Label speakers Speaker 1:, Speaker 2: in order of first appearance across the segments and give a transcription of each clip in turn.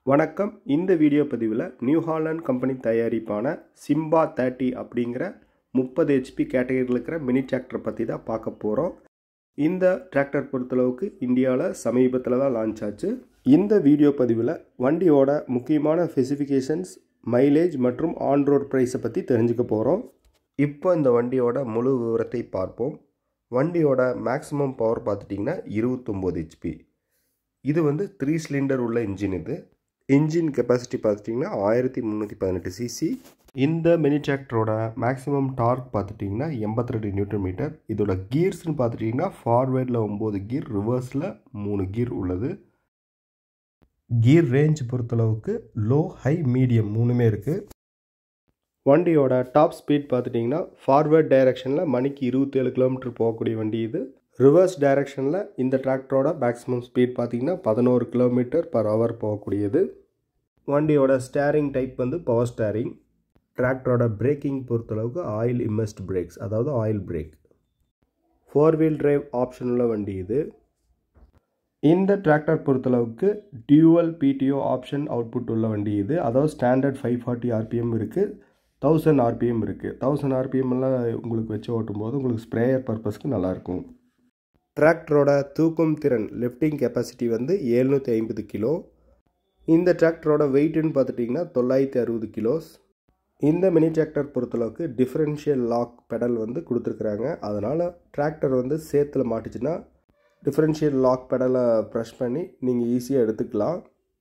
Speaker 1: வணக்கம் இந்த வீடியோ பதிவில் நியூ ஹாலண்ட் கம்பெனி தயாரிப்பான சிம்பா தேர்ட்டி அப்படிங்கிற முப்பது ஹெச்பி கேட்டகரியில் இருக்கிற மினி டிராக்டரை பற்றி தான் பார்க்க போகிறோம் இந்த டிராக்டர் பொறுத்தளவுக்கு இந்தியாவில் சமீபத்தில் தான் லான்ச் ஆச்சு இந்த வீடியோ பதிவில் வண்டியோட முக்கியமான ஸ்பெசிஃபிகேஷன்ஸ் மைலேஜ் மற்றும் ஆன் ரோட் ப்ரைஸை பற்றி தெரிஞ்சுக்க போகிறோம் இப்போ இந்த வண்டியோட முழு விவரத்தை பார்ப்போம் வண்டியோட மேக்ஸிமம் பவர் பார்த்துட்டிங்கன்னா இருபத்தொம்போது ஹெச்பி இது வந்து த்ரீ சிலிண்டர் உள்ள இன்ஜின் இது இன்ஜின் கெப்பாசிட்டி பார்த்துட்டிங்கன்னா ஆயிரத்தி முந்நூற்றி பதினெட்டு சிசி இந்த மினி டிராக்டரோட மேக்ஸிமம் டார்க் பார்த்துட்டிங்கன்னா எண்பத்தி ரெண்டு நியூட்டன் மீட்டர் இதோட கீர்ஸ்னு பார்த்துட்டிங்கன்னா ஃபார்வேர்டில் ஒம்பது கீர் ரிவர்ஸில் மூணு கீர் உள்ளது கீர் ரேஞ்ச் பொறுத்தளவுக்கு லோ ஹை மீடியம் மூணுமே இருக்குது வண்டியோட டாப் ஸ்பீட் பார்த்துட்டிங்கன்னா ஃபார்வேர்ட் டைரெக்ஷனில் மணிக்கு இருபத்தேழு கிலோமீட்டர் போகக்கூடிய வண்டி இது ரிவர்ஸ் டைரெக்ஷனில் இந்த டிராக்டரோட மேக்ஸிமம் ஸ்பீட் பார்த்திங்கன்னா பதினோரு கிலோமீட்டர் பர் ஹவர் போகக்கூடியது வண்டியோட ஸ்டேரிங் டைப் வந்து பவர் ஸ்டேரிங் டிராக்டரோட பிரேக்கிங் பொறுத்தளவுக்கு ஆயில் இம்மஸ்ட் பிரேக்ஸ் அதாவது oil brake four wheel drive option உள்ள வண்டி இது இந்த டிராக்டர் பொறுத்தளவுக்கு டியூவல் பிடிஓ ஆப்ஷன் அவுட்புட் உள்ள வண்டி இது அதாவது ஸ்டாண்டர்ட் ஃபைவ் ஃபார்ட்டி ஆர்பிஎம் இருக்குது தௌசண்ட் ஆர்பிஎம் இருக்குது தௌசண்ட் ஆர்பிஎம்லாம் உங்களுக்கு வச்சு ஓட்டும்போது உங்களுக்கு ஸ்ப்ரேயர் பர்பஸ்க்கு நல்லாயிருக்கும் டிராக்டரோட தூக்கும் திறன் லிஃப்டிங் கெப்பாசிட்டி வந்து ஏழ்நூற்றி ஐம்பது கிலோ இந்த டிராக்டரோட வெயிட்டுன்னு பார்த்துட்டிங்கன்னா தொள்ளாயிரத்தி அறுபது கிலோஸ் இந்த மினி டிராக்டர் பொறுத்தளவுக்கு டிஃப்ரென்ஷியல் லாக் பெடல் வந்து கொடுத்துருக்குறாங்க அதனால் டிராக்டர் வந்து சேத்துல மாட்டுச்சுன்னா டிஃப்ரென்ஷியல் லாக் பெடலை ப்ரெஷ் பண்ணி நீங்கள் ஈஸியாக எடுத்துக்கலாம்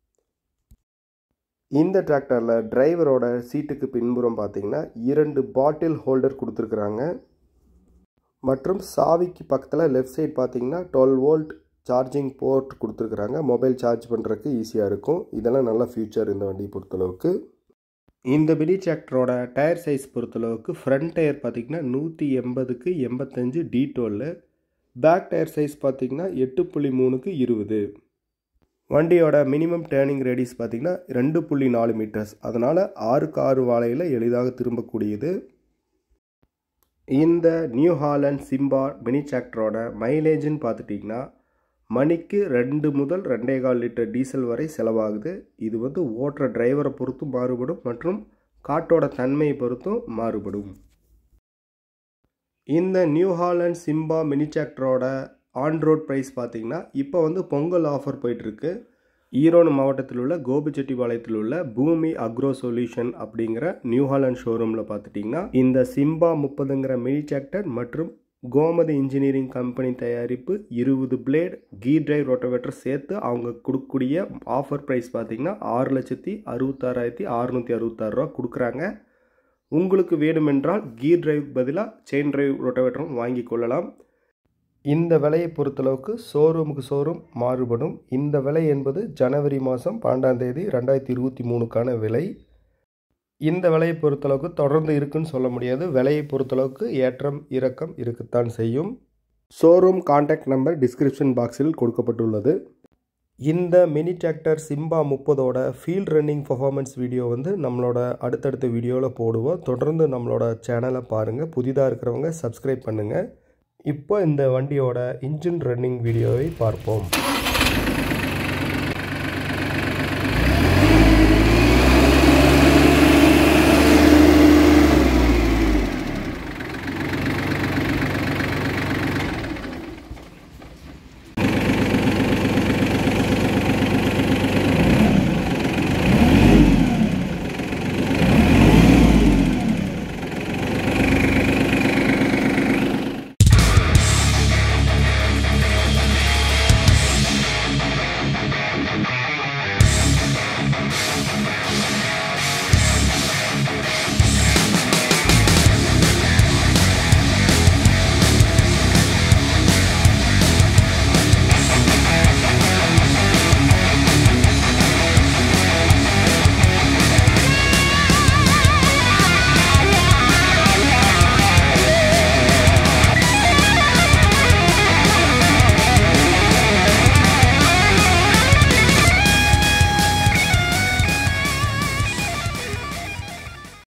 Speaker 1: இந்த டிராக்டரில் டிரைவரோட சீட்டுக்கு பின்புறம் பார்த்தீங்கன்னா இரண்டு பாட்டில் ஹோல்டர் கொடுத்துருக்குறாங்க மற்றும் சாவிக்கு பக்கத்தில் லெஃப்ட் சைட் பார்த்தீங்கன்னா டுவெல் வோல்ட் சார்ஜிங் போர்ட் கொடுத்துருக்குறாங்க மொபைல் சார்ஜ் பண்ணுறதுக்கு ஈஸியாக இருக்கும் இதெல்லாம் நல்ல ஃபியூச்சர் இந்த வண்டி பொறுத்தளவுக்கு இந்த மினி டிராக்டரோட டயர் சைஸ் பொறுத்தளவுக்கு ஃப்ரண்ட் டயர் பார்த்திங்கன்னா நூற்றி எண்பதுக்கு எண்பத்தஞ்சு D twelve back tyre size பார்த்திங்கன்னா எட்டு புள்ளி மூணுக்கு இருபது வண்டியோட மினிமம் டேர்னிங் ரேடிஸ் பார்த்திங்கன்னா ரெண்டு புள்ளி நாலு மீட்டர்ஸ் அதனால் ஆறுக்கு ஆறு வாழையில் எளிதாக திரும்பக்கூடியது இந்த நியூ ஹாலண்ட் சிம்பா மினி டிராக்டரோட மைலேஜ்னு பார்த்துட்டிங்கன்னா மணிக்கு ரெண்டு முதல் ரெண்டே கால் லிட்டர் டீசல் வரை செலவாகுது இது வந்து ஓட்டுற டிரைவரை பொறுத்தும் மாறுபடும் மற்றும் காட்டோட தன்மையை பொறுத்தும் மாறுபடும் இந்த நியூ ஹாலண்ட் சிம்பா மினி டிராக்டரோட ஆன் ரோட் ப்ரைஸ் பார்த்தீங்கன்னா இப்போ வந்து பொங்கல் ஆஃபர் போயிட்டுருக்கு ஈரோடு மாவட்டத்தில் உள்ள கோபிச்செட்டிப்பாளையத்தில் உள்ள பூமி அக்ரோ சொல்யூஷன் அப்படிங்கிற நியூ ஹாலண்ட் ஷோரூமில் பார்த்துட்டிங்கன்னா இந்த சிம்பா முப்பதுங்கிற மினி டிராக்டர் மற்றும் கோமதி இன்ஜினியரிங் கம்பெனி தயாரிப்பு இருபது பிளேட் கீர் டிரைவ் ரோட்டோவேட்டர் சேர்த்து அவங்க கொடுக்கக்கூடிய ஆஃபர் ப்ரைஸ் பார்த்திங்கன்னா ஆறு லட்சத்தி அறுபத்தாறாயிரத்தி அறுநூற்றி அறுபத்தாறு ரூபா கொடுக்குறாங்க உங்களுக்கு வேணுமென்றால் கீர் டிரைவ் பதிலாக செயின் டிரைவ் ரோட்டோவேட்டரும் வாங்கி கொள்ளலாம் இந்த விலையை பொறுத்தளவுக்கு ஷோரூமுக்கு ஷோரூம் மாறுபடும் இந்த விலை என்பது ஜனவரி மாதம் பன்னெண்டாம் தேதி ரெண்டாயிரத்தி இருபத்தி மூணுக்கான விலை இந்த விலையை பொறுத்தளவுக்கு தொடர்ந்து இருக்குன்னு சொல்ல முடியாது விலையை பொறுத்தளவுக்கு ஏற்றம் இறக்கம் இருக்கத்தான் செய்யும் ஷோரூம் கான்டாக்ட் நம்பர் டிஸ்கிரிப்ஷன் பாக்ஸில் கொடுக்கப்பட்டுள்ளது இந்த மினி டிராக்டர் சிம்பா முப்பதோட ஃபீல்ட் ரன்னிங் பர்ஃபார்மன்ஸ் வீடியோ வந்து நம்மளோட அடுத்தடுத்த வீடியோவில் போடுவோம் தொடர்ந்து நம்மளோட சேனலை பாருங்கள் புதிதாக இருக்கிறவங்க சப்ஸ்கிரைப் பண்ணுங்கள் இப்போ இந்த வண்டியோட இன்ஜின் ரன்னிங் வீடியோவை பார்ப்போம்